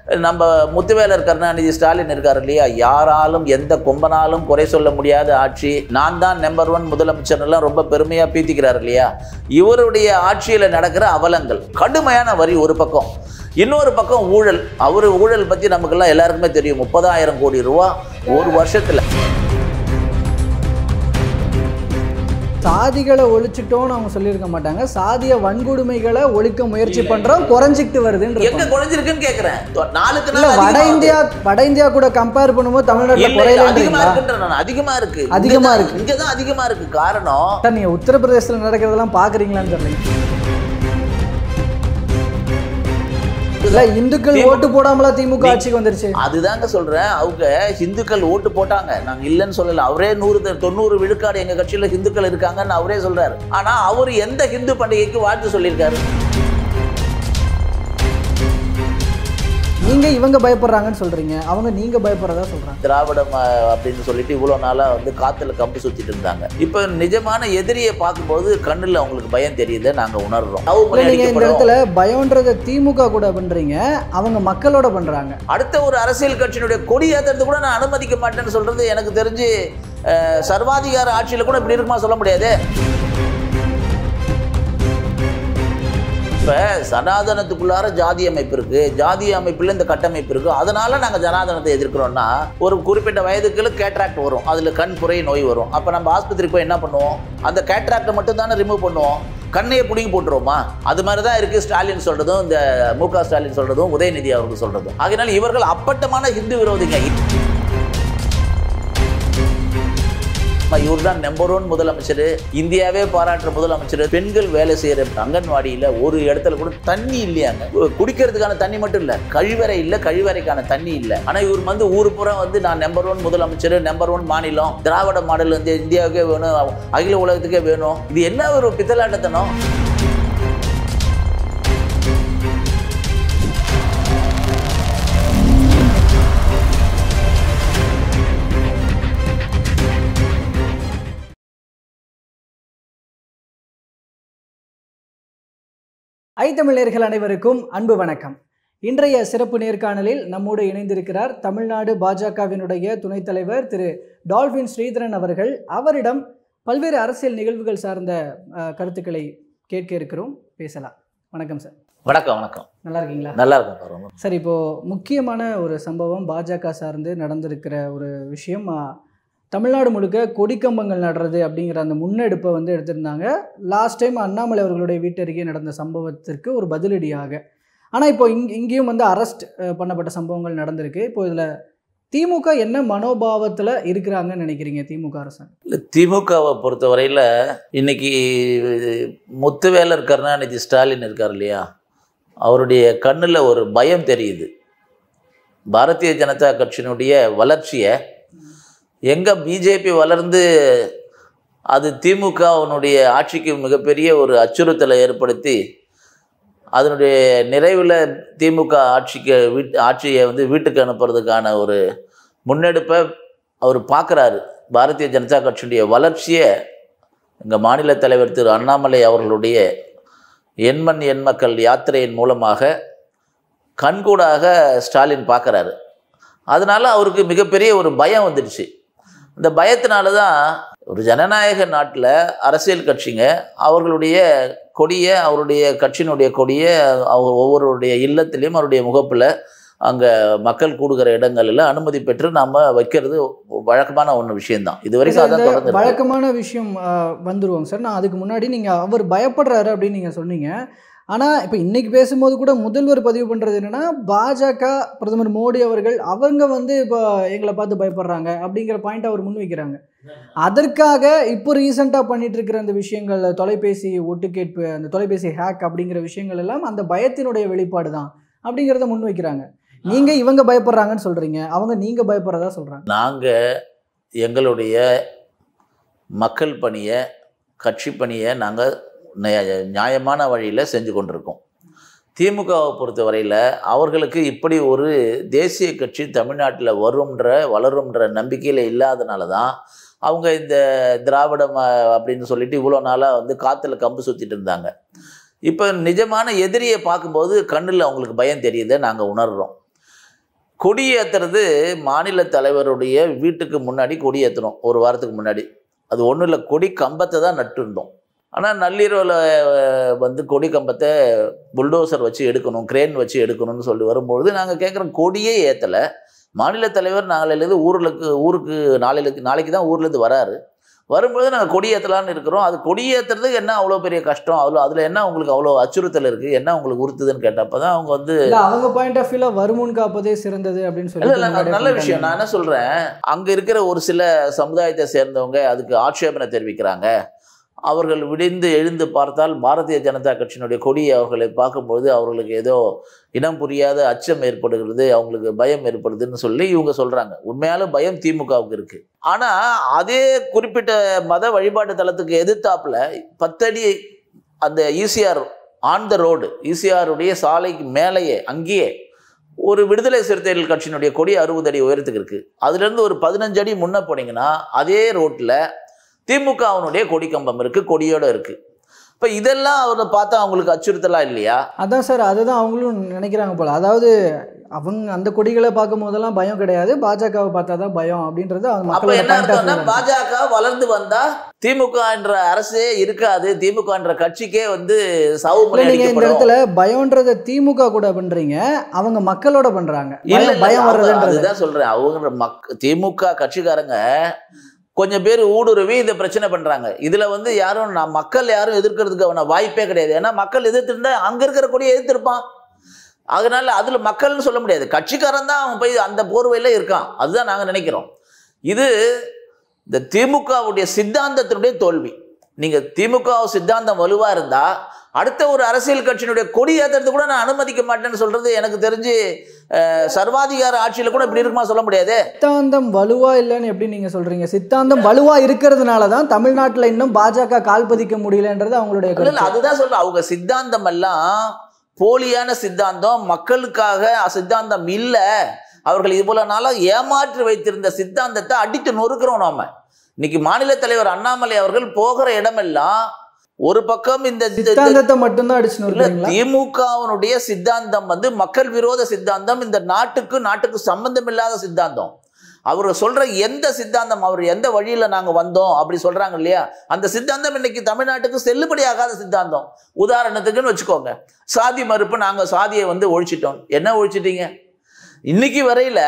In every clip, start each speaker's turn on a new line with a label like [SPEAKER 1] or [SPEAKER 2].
[SPEAKER 1] நம்ம முத்துவேலர் கருணாநிதி ஸ்டாலின் இருக்கார் இல்லையா யாராலும் எந்த கொம்பனாலும் குறை சொல்ல முடியாத ஆட்சி நான் தான் நம்பர் ஒன் முதலமைச்சர்லாம் ரொம்ப பெருமையாக பீத்திக்கிறார் இல்லையா இவருடைய ஆட்சியில் நடக்கிற அவலங்கள் கடுமையான வரி ஒரு பக்கம் இன்னொரு பக்கம் ஊழல் அவர் ஊழல் பற்றி நமக்கெல்லாம் எல்லாருக்குமே தெரியும் முப்பதாயிரம் கோடி ரூபா ஒரு வருஷத்தில்
[SPEAKER 2] சாதிகளை ஒழிச்சிட்டோம்னு அவங்க சொல்லியிருக்க மாட்டாங்க சாதிய வன்கொடுமைகளை ஒழிக்க முயற்சி பண்றோம் குறைஞ்சிக்கிட்டு வருதுன்ற
[SPEAKER 1] எங்க குறைஞ்சிருக்குன்னு கேட்குறேன் நாளுக்கு
[SPEAKER 2] இல்ல
[SPEAKER 1] நாள்
[SPEAKER 2] வட
[SPEAKER 1] அதிகமா
[SPEAKER 2] இந்தியா வட இந்தியா கூட கம்பேர் பண்ணும்போது தமிழ்நாட்டுல
[SPEAKER 1] இல்ல, இல்ல, அதிகமா
[SPEAKER 2] குறையலன்றீங்களா
[SPEAKER 1] இருக்குன்ற நான் அதிகமா இருக்கு
[SPEAKER 2] அதிகமா
[SPEAKER 1] இங்கதான்
[SPEAKER 2] இருக்கு.
[SPEAKER 1] இங்கதான் அதிகமா இருக்கு காரணம்
[SPEAKER 2] சார் நீங்க உத்தரப்பிரதேசத்துல நடக்கிறதெல்லாம் பாக்குறீங்களான்னு தெரியல இல்ல இந்துக்கள்
[SPEAKER 1] திமுக
[SPEAKER 2] ஓட்டு போடாமலா திமுக ஆட்சிக்கு வந்துருச்சு
[SPEAKER 1] அதுதாங்க சொல்றேன் அவங்க ஹிந்துக்கள் ஓட்டு போட்டாங்க நாங்க இல்லைன்னு சொல்லல அவரே நூறு த- தொண்ணூறு விழுக்காடு எங்க கட்சியில ஹிந்துக்கள் இருக்காங்கன்னு அவரே சொல்றாரு ஆனா அவர் எந்த ஹிந்து பண்டிகைக்கு வாழ்த்து சொல்லியிருக்காரு
[SPEAKER 2] நீங்க இவங்க பயப்படுறாங்கன்னு சொல்றீங்க அவங்க நீங்க பயப்படுறதா சொல்றாங்க
[SPEAKER 1] திராவிடம் அஹ், அப்படின்னு சொல்லிட்டு இவ்வளவு நாளா வந்து காத்துல கம்பு சுத்திட்டு இருந்தாங்க இப்ப நிஜமான எதிரியை பார்க்கும்போது கண்ணுல அவங்களுக்கு பயம் தெரியுது நாங்க உணர்றோம் அவங்க
[SPEAKER 2] இல்ல நீங்க இந்த
[SPEAKER 1] அடிக்கப்படும்.
[SPEAKER 2] இடத்துல பயம்ன்றத திமுக கூட பண்றீங்க அவங்க மக்களோட பண்றாங்க
[SPEAKER 1] அடுத்த ஒரு அரசியல் கட்சியினுடைய கொடி ஏத்துறது கூட நான் அனுமதிக்க மாட்டேன்னு சொல்றது எனக்கு தெரிஞ்சு அஹ், சர்வாதிகார ஆட்சியில கூட இப்படி இருக்குமா சொல்ல முடியாது இப்ப சனாதனத்துக்குள்ளார ஜாதி அமைப்பு இருக்கு ஜாதி அமைப்புல இந்த கட்டமைப்பு இருக்கு அதனால நாங்க ஜனாதனத்தை எதிர்க்கிறோம்னா ஒரு குறிப்பிட்ட வயதுக்குள்ள கேட்ராக்ட் வரும் அதுல கண் புரை நோய் வரும் அப்ப நம்ம ஆஸ்பத்திரி போய் என்ன பண்ணுவோம் அந்த கேட்ராக்டை மட்டும் தானே ரிமூவ் பண்ணுவோம் கண்ணையை பிடிங்கி போட்டுருவோமா அது மாதிரி தான் இருக்கு ஸ்டாலின் சொல்றதும் இந்த மு க ஸ்டாலின் சொல்றதும் உதயநிதி அவர்கள் சொல்றதும் ஆகையினால இவர்கள் அப்பட்டமான ஹிந்து விரோதிங்க இவர் தான் நம்பர் ஒன் முதலமைச்சர் இந்தியாவே பாராட்டுற முதலமைச்சர் பெண்கள் வேலை செய்யற அங்கன்வாடியில ஒரு இடத்துல கூட தண்ணி இல்லையாங்க கு- குடிக்கிறதுக்கான தண்ணி மட்டும் இல்ல கழிவறை இல்ல கழிவறைக்கான தண்ணி இல்ல ஆனா இவர் வந்து ஊர் பூரா வந்து நான் நம்பர் ஒன் முதலமைச்சர் நம்பர் ஒன் மாநிலம் திராவிட மாடல் வந்து இந்தியாவுக்கே வேணும் அகில உலகத்துக்கே வேணும் இது என்ன ஒரு பித்தலாட்டத்தனம்
[SPEAKER 2] ஐத்தமிழர்கள் அனைவருக்கும் அன்பு வணக்கம் இன்றைய சிறப்பு நேர்காணலில் நம்மோடு இணைந்திருக்கிறார் தமிழ்நாடு பாஜகவினுடைய துணைத் தலைவர் திரு டால்பின் ஸ்ரீதரன் அவர்கள் அவரிடம் பல்வேறு அரசியல் நிகழ்வுகள் சார்ந்த அஹ், கருத்துக்களை கேட்க இருக்கிறோம் பேசலாம் வணக்கம் சார்
[SPEAKER 1] வணக்கம் வணக்கம்
[SPEAKER 2] நல்லா இருக்கீங்களா
[SPEAKER 1] நல்லா இருக்கும் பாருங்க
[SPEAKER 2] சார் இப்போ முக்கியமான ஒரு சம்பவம் பாஜக சார்ந்து நடந்திருக்கிற ஒரு விஷயம் ஆ, தமிழ்நாடு முழுக்க கொடிக்கம்பங்கள் நடுறது அப்படிங்கிற அந்த முன்னெடுப்பை வந்து எடுத்திருந்தாங்க லாஸ்ட் டைம் அண்ணாமலை அவர்களுடைய வீட்டருகே நடந்த சம்பவத்திற்கு ஒரு பதிலடியாக ஆனால் இப்போ இங் இங்கேயும் வந்து அரெஸ்ட் பண்ணப்பட்ட சம்பவங்கள் நடந்திருக்கு இப்போ இதில் திமுக என்ன மனோபாவத்தில் இருக்கிறாங்கன்னு நினைக்கிறீங்க திமுக அரசாங்கம்
[SPEAKER 1] இல்ல, திமுகவை பொறுத்தவரையில் இன்னைக்கு முத்துவேலர் கருணாநிதி ஸ்டாலின் இருக்கார் இல்லையா அவருடைய கண்ணில் ஒரு பயம் தெரியுது பாரதிய ஜனதா கட்சியினுடைய வளர்ச்சியை எங்கே பிஜேபி வளர்ந்து அது திமுகவினுடைய ஆட்சிக்கு மிகப்பெரிய ஒரு அச்சுறுத்தலை ஏற்படுத்தி அதனுடைய நிறைவில் திமுக ஆட்சிக்கு வீட் ஆட்சியை வந்து வீட்டுக்கு அனுப்புறதுக்கான ஒரு முன்னெடுப்பை அவர் பார்க்குறாரு பாரதிய ஜனதா கட்சியுடைய வளர்ச்சியை எங்கள் மாநில தலைவர் திரு அண்ணாமலை அவர்களுடைய எண்மண் எண்மக்கள் யாத்திரையின் மூலமாக கண்கூடாக ஸ்டாலின் பார்க்குறாரு அதனால் அவருக்கு மிகப்பெரிய ஒரு பயம் வந்துடுச்சு இந்த பயத்தினால தான் ஒரு ஜனநாயக நாட்டில் அரசியல் கட்சிங்க அவர்களுடைய கொடியை அவருடைய கட்சியினுடைய கொடியை அவர் ஒவ்வொருடைய இல்லத்திலையும் அவருடைய முகப்பில் அங்கே மக்கள் கூடுகிற இடங்களில் அனுமதி பெற்று நாம் வைக்கிறது வழக்கமான ஒன்று விஷயம்தான் இது வரைக்கும்
[SPEAKER 2] சார்,
[SPEAKER 1] அதான்
[SPEAKER 2] இந்த
[SPEAKER 1] தொடர்ந்து
[SPEAKER 2] வழக்கமான விஷயம் ஆ, வந்துருவோங்க சார் நான் அதுக்கு முன்னாடி நீங்கள் அவர் பயப்படுறாரு அப்படின்னு நீங்கள் சொன்னீங்க ஆனால் இப்போ இன்னைக்கு பேசும்போது கூட முதல்வர் பதிவு பண்ணுறது என்னன்னா பாஜக பிரதமர் மோடி அவர்கள் அவங்க வந்து இப்போ எங்களை பார்த்து பயப்படுறாங்க அப்படிங்கிற பாயிண்ட் அவர் முன்வைக்கிறாங்க அதற்காக இப்போ ரீசெண்டாக பண்ணிட்டு இருக்கிற அந்த விஷயங்கள் தொலைபேசி ஒட்டு கேட்பு அந்த தொலைபேசி ஹேக் அப்படிங்கிற விஷயங்கள் எல்லாம் அந்த பயத்தினுடைய வெளிப்பாடு தான் அப்படிங்கிறத முன்வைக்கிறாங்க நீங்கள் இவங்க பயப்படுறாங்கன்னு சொல்கிறீங்க அவங்க நீங்கள் பயப்படுறதா சொல்கிறாங்க
[SPEAKER 1] நாங்கள் எங்களுடைய மக்கள் பணியை கட்சி பணியை நாங்கள் நியாயமான வழியில் செஞ்சு கொண்டிருக்கோம் திமுகவை பொறுத்தவரையில் அவர்களுக்கு இப்படி ஒரு தேசிய கட்சி தமிழ்நாட்டில் வரும்ன்ற வளரும்ன்ற நம்பிக்கையில் இல்லாதனால தான் அவங்க இந்த திராவிடம் அஹ், அப்படின்னு சொல்லிட்டு இவ்வளோ நாளாக வந்து காற்றுல கம்பு சுற்றிட்டு இருந்தாங்க இப்போ நிஜமான எதிரியை பார்க்கும்போது கண்ணில் அவங்களுக்கு பயம் தெரியுதை நாங்கள் உணர்கிறோம் கொடி ஏத்துறது மாநில தலைவருடைய வீட்டுக்கு முன்னாடி கொடி ஏற்றணும் ஒரு வாரத்துக்கு முன்னாடி அது ஒன்றும் இல்லை கொடி கம்பத்தை தான் நட்டுருந்தோம் ஆனால் நள்ளிரவில் வந்து கொடி கம்பத்தை புல்டோசர் வச்சு எடுக்கணும் கிரேன் வச்சு எடுக்கணும்னு சொல்லி வரும்பொழுது நாங்கள் கேட்குறோம் கொடியே ஏற்றலை மாநில தலைவர் நாளையிலேருந்து ஊருக்கு ஊருக்கு நாளைக்கு நாளைக்கு தான் ஊர்லேருந்து வராரு வரும்போது நாங்கள் கொடியேற்றலான்னு இருக்கிறோம் அது கொடியேற்றுறதுக்கு என்ன அவ்வளோ பெரிய கஷ்டம் அவ்வளோ அதில் என்ன உங்களுக்கு அவ்வளோ அச்சுறுத்தல் இருக்குது என்ன உங்களுக்கு உறுத்துதுன்னு கேட்டப்போ தான் அவங்க வந்து
[SPEAKER 2] இல்ல அவங்க பாயிண்ட் ஆஃப் வியூல வருமுன் காப்பதே சிறந்தது அப்படின்னு
[SPEAKER 1] இல்ல இல்ல
[SPEAKER 2] சொல்லி
[SPEAKER 1] நல்ல விஷயம் நான் என்ன சொல்றேன் அங்க இருக்கிற ஒரு சில சமுதாயத்தை சேர்ந்தவங்க அதுக்கு ஆட்சேபனை தெரிவிக்கிறாங்க அவர்கள் விடிந்து எழுந்து பார்த்தால் பாரதிய ஜனதா கட்சியினுடைய கொடியை அவர்களை பார்க்கும்பொழுது அவர்களுக்கு ஏதோ இனம் புரியாத அச்சம் ஏற்படுகிறது அவங்களுக்கு பயம் ஏற்படுதுன்னு சொல்லி இவங்க சொல்றாங்க உண்மையால பயம் திமுகவுக்கு இருக்கு ஆனா அதே குறிப்பிட்ட மத வழிபாட்டு தலத்துக்கு எதிர்த்தாப்புல பத்தடி அந்த ஈசிஆர் ஆன் த ரோடு ஈசிஆருடைய சாலைக்கு மேலேயே அங்கேயே ஒரு விடுதலை சிறுத்தைகள் கட்சியினுடைய கொடி அறுபது அடி உயரத்துக்கு இருக்கு அதுலேருந்து ஒரு பதினஞ்சு அடி முன்ன போனீங்கன்னா அதே ரோட்டில் திமுகவினுடைய கொடி கம்பம் இருக்கு கொடியோட இருக்கு இப்போ இதெல்லாம் அவரை பார்த்தா அவங்களுக்கு அச்சுறுத்தலா இல்லையா
[SPEAKER 2] அதான் சார் அதுதான் அவங்களும் நினைக்கிறாங்க போல அதாவது அவங்க அந்த கொடிகளை பார்க்கும் போதெல்லாம் பயம் கிடையாது பாஜகவை பார்த்தா தான் பயம் அப்படின்றது அவங்க
[SPEAKER 1] அப்ப
[SPEAKER 2] மக்களோட
[SPEAKER 1] என்ன
[SPEAKER 2] பாயிண்ட் ஆஃப்
[SPEAKER 1] அர்த்தம்னா பாஜக வளர்ந்து வந்தா திமுக என்ற அரசே இருக்காது திமுக என்ற கட்சிக்கே வந்து சாவு
[SPEAKER 2] இல்ல நீங்க இந்த
[SPEAKER 1] மணி
[SPEAKER 2] இடத்துல பயம்ன்றத திமுக கூட பண்றீங்க அவங்க மக்களோட பண்றாங்க
[SPEAKER 1] இல்ல
[SPEAKER 2] பயம்
[SPEAKER 1] இல்ல,
[SPEAKER 2] பயம்
[SPEAKER 1] அவங்க-
[SPEAKER 2] வர்றதுன்றது
[SPEAKER 1] அதுதான் சொல்றேன் அவங்க மக் திமுக கட்சிக்காரங்க கொஞ்சம் பேர் ஊடுருவி இந்த பிரச்சனை பண்றாங்க இதுல வந்து யாரும் நான் மக்கள் யாரும் எதிர்க்கிறதுக்கு அவன வாய்ப்பே கிடையாது ஏன்னா மக்கள் எதிர்த்திருந்தா அங்க இருக்கிற கொடியை எதிர்த்திருப்பான் அதனால அதுல மக்கள்னு சொல்ல முடியாது கட்சிக்காரன் தான் அவன் போய் அந்த போர்வையில இருக்கான் அதுதான் நாங்க நினைக்கிறோம் இது இந்த திமுகவுடைய சித்தாந்தத்தினுடைய தோல்வி நீங்க திமுக சித்தாந்தம் வலுவா இருந்தா அடுத்த ஒரு அரசியல் கட்சியினுடைய கொடி ஏத்துறது கூட நான் அனுமதிக்க மாட்டேன்னு சொல்றது எனக்கு தெரிஞ்சு அஹ், சர்வாதிகார ஆட்சியில கூட இப்படி இருக்குமா சொல்ல முடியாது
[SPEAKER 2] சித்தாந்தம் வலுவா இல்லைன்னு எப்படி நீங்க சொல்றீங்க சித்தாந்தம் வலுவா இருக்கிறதுனால தான் தமிழ்நாட்டுல இன்னும் பாஜக கால் பதிக்க முடியலன்றது அவங்களுடைய
[SPEAKER 1] இல்ல,
[SPEAKER 2] கருத்து
[SPEAKER 1] இல்ல அதுதான் சொல்றேன் அவங்க சித்தாந்தம் எல்லாம் போலியான சித்தாந்தம் மக்களுக்காக சித்தாந்தம் இல்ல அவர்கள் இவ்வளவு நாளா ஏமாற்றி வைத்திருந்த சித்தாந்தத்தை அடித்து நொறுக்கிறோம் நாம இன்னைக்கு மாநில தலைவர் அண்ணாமலை அவர்கள் போகிற இடமெல்லாம் ஒரு பக்கம் இந்த இந்த-
[SPEAKER 2] சித்தாந்தத்தை மட்டும்தான் அடிச்சு
[SPEAKER 1] இல்ல
[SPEAKER 2] நொறுக்குறீங்களா
[SPEAKER 1] திமுகவினுடைய சித்தாந்தம் வந்து மக்கள் விரோத சித்தாந்தம் இந்த நாட்டுக்கு நாட்டுக்கு சம்பந்தம் இல்லாத சித்தாந்தம் அவர் சொல்ற எந்த சித்தாந்தம் அவர் எந்த வழியில நாங்க வந்தோம் அப்படி சொல்றாங்க இல்லையா அந்த சித்தாந்தம் இன்னைக்கு தமிழ்நாட்டுக்கு செல்லுபடியாகாத சித்தாந்தம் உதாரணத்துக்குன்னு வச்சுக்கோங்க சாதி மறுப்பு நாங்க சாதியை வந்து ஒழிச்சிட்டோம் என்ன ஒழிச்சிட்டீங்க இன்னைக்கு வரையில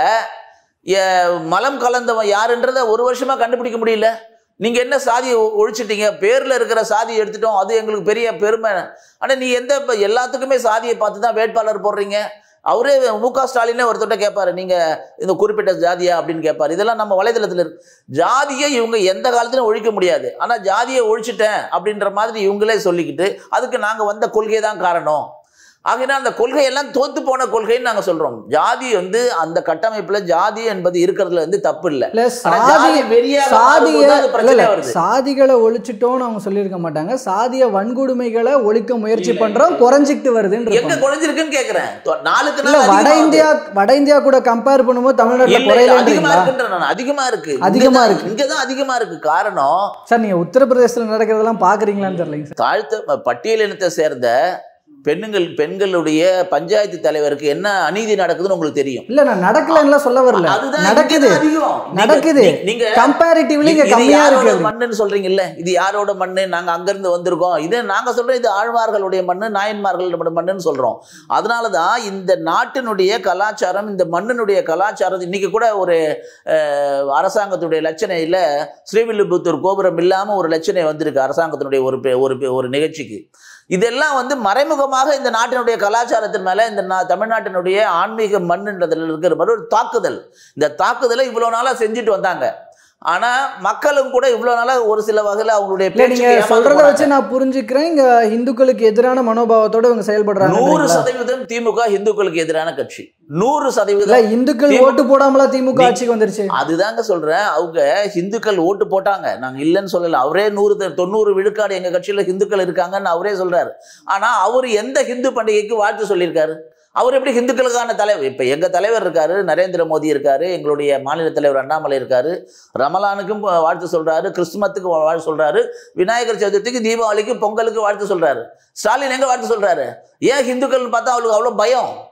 [SPEAKER 1] எ- மலம் கலந்தவன் யாருன்றத ஒரு வருஷமா கண்டுபிடிக்க முடியல நீங்க என்ன சாதியை ஒ- ஒழிச்சிட்டீங்க பேர்ல இருக்கிற சாதியை எடுத்துட்டோம் அது எங்களுக்கு பெரிய பெருமை ஆனா நீ எந்த இப்ப எல்லாத்துக்குமே சாதியை பார்த்து தான் வேட்பாளர் போடுறீங்க அவரே மு க ஸ்டாலினே ஒருத்தட்ட கேட்பாரு நீங்க இந்த குறிப்பிட்ட ஜாதியா அப்படின்னு கேட்பாரு இதெல்லாம் நம்ம வலைதளத்துல இருக்கு ஜாதியை இவங்க எந்த காலத்திலும் ஒழிக்க முடியாது ஆனா ஜாதியை ஒழிச்சிட்டேன் அப்படின்ற மாதிரி இவங்களே சொல்லிக்கிட்டு அதுக்கு நாங்க வந்த கொள்கை தான் காரணம் ஆகையினால் அந்த கொள்கையெல்லாம் தோத்து போன கொள்கைன்னு நாங்க சொல்றோம் ஜாதி வந்து அந்த கட்டமைப்புல ஜாதி என்பது இருக்கிறதுல வந்து தப்பு இல்லை
[SPEAKER 2] இல்ல
[SPEAKER 1] ஆனா
[SPEAKER 2] சாதி
[SPEAKER 1] ஜாதி வெறியாக
[SPEAKER 2] சாதிய
[SPEAKER 1] மாறும்போது அது
[SPEAKER 2] இல்ல,
[SPEAKER 1] பிரச்சனை
[SPEAKER 2] இல்ல,
[SPEAKER 1] வருது
[SPEAKER 2] சாதிகளை ஒழிச்சிட்டோம்னு அவங்க சொல்லியிருக்க மாட்டாங்க சாதிய வன்கொடுமைகளை ஒழிக்க முயற்சி பண்றோம் குறைஞ்சிக்கிட்டு வருதுன்னு
[SPEAKER 1] எங்க
[SPEAKER 2] இருப்பாங்க.
[SPEAKER 1] குறைஞ்சிருக்குன்னு கேக்குறேன் தொ- நாளுக்கு
[SPEAKER 2] இல்ல
[SPEAKER 1] நாள்
[SPEAKER 2] வட
[SPEAKER 1] அதிகமாகுது.
[SPEAKER 2] இந்தியா வட இந்தியா கூட கம்பேர் பண்ணும்போது தமிழ்நாட்டுல
[SPEAKER 1] இல்ல, இல்ல, அதிகமா
[SPEAKER 2] குறையலன்றீங்களா
[SPEAKER 1] இருக்குன்ற நான் அதிகமா இருக்கு
[SPEAKER 2] அதிகமா
[SPEAKER 1] இங்கதான்
[SPEAKER 2] இருக்கு.
[SPEAKER 1] இங்கதான் அதிகமா இருக்கு காரணம்
[SPEAKER 2] சார் நீங்க உத்தரப்பிரதேசத்துல நடக்கிறதெல்லாம் பாக்குறீங்களான்னு தெரியலைங்க சார்
[SPEAKER 1] தாழ்த்த பட்டியலினத்தை சேர்ந்த பெண்ணுங்கள் பெண்களுடைய பஞ்சாயத்து தலைவருக்கு என்ன அநீதி நடக்குதுன்னு உங்களுக்கு தெரியும்
[SPEAKER 2] இல்ல நான் நடக்கலன்னு சொல்ல வரல
[SPEAKER 1] அதுதான்
[SPEAKER 2] நடக்குது
[SPEAKER 1] இங்கதான் அதிகம். நீங்க-
[SPEAKER 2] நடக்குது.
[SPEAKER 1] நீ- நீங்க
[SPEAKER 2] கம்பேரிட்டிவ்லி இங்க
[SPEAKER 1] இது
[SPEAKER 2] கம்மியா
[SPEAKER 1] யாரோட
[SPEAKER 2] இருக்கு
[SPEAKER 1] மண்ணுன்னு சொல்றீங்கல்ல இது யாரோட மண்ணு நாங்க அங்கிருந்து வந்திருக்கோம் இது நாங்க சொல்றோம் இது ஆழ்வார்களுடைய மண்ணு நாயன்மார்களுடைய மண்ணுன்னு சொல்றோம் அதனாலதான் இந்த நாட்டினுடைய கலாச்சாரம் இந்த மண்ணினுடைய கலாச்சாரம் இன்னைக்கு கூட ஒரு அஹ், அரசாங்கத்துடைய லட்சணையில ஸ்ரீவில்லிபுத்தூர் கோபுரம் இல்லாம ஒரு லட்சணை வந்திருக்கு அரசாங்கத்தினுடைய ஒரு பெ- ஒரு பெ- ஒரு நிகழ்ச்சிக்கு இதெல்லாம் வந்து மறைமுகமாக இந்த நாட்டினுடைய கலாச்சாரத்தின் மேல இந்த நா- தமிழ்நாட்டினுடைய ஆன்மீக மண்ணுன்றதுல இருக்கிற மாதிரி ஒரு தாக்குதல் இந்த தாக்குதலை இவ்வளவு நாளா செஞ்சுட்டு வந்தாங்க ஆனா மக்களும் கூட இவ்வளவு நாளா ஒரு சில வகையில அவங்களுடைய
[SPEAKER 2] இல்ல நீங்க
[SPEAKER 1] பேச்சுக்கு ஏமாந்து
[SPEAKER 2] சொல்றத
[SPEAKER 1] போனாங்க.
[SPEAKER 2] வச்சு நான் புரிஞ்சுக்கிறேன் இங்க இந்துக்களுக்கு எதிரான மனோபாவத்தோட இவங்க
[SPEAKER 1] நூறு
[SPEAKER 2] செயல்படுறாங்க
[SPEAKER 1] சதவீதம் திமுக இந்துக்களுக்கு எதிரான கட்சி நூறு
[SPEAKER 2] இல்ல
[SPEAKER 1] சதவீதம்
[SPEAKER 2] இந்துக்கள்
[SPEAKER 1] திமு-
[SPEAKER 2] ஓட்டு போடாமலா திமுக
[SPEAKER 1] நீ-
[SPEAKER 2] ஆட்சிக்கு வந்துருச்சு
[SPEAKER 1] அதுதாங்க சொல்றேன் அவங்க இந்துக்கள் ஓட்டு போட்டாங்க நாங்க இல்லைன்னு சொல்லல அவரே நூறு த- தொண்ணூறு விழுக்காடு எங்க கட்சியில இந்துக்கள் இருக்காங்கன்னு அவரே சொல்றாரு ஆனா அவர் எந்த ஹிந்து பண்டிகைக்கு வாழ்த்து சொல்லியிருக்காரு அவர் எப்படி ஹிந்துக்களுக்கான தலைவர் இப்ப எங்க தலைவர் இருக்காரு நரேந்திர மோடி இருக்காரு எங்களுடைய மாநில தலைவர் அண்ணாமலை இருக்காரு ரமலானுக்கும் வா- வாழ்த்து சொல்றாரு கிறிஸ்துமத்துக்கு வா- வாழ்த்து சொல்றாரு விநாயகர் சதுர்த்திக்கு தீபாவளிக்கு பொங்கலுக்கு வாழ்த்து சொல்றாரு ஸ்டாலின் எங்க வாழ்த்து சொல்றாரு ஏன் ஹிந்துக்கள்னு பார்த்தா அவளுக்கு அவ்வளவு பயம்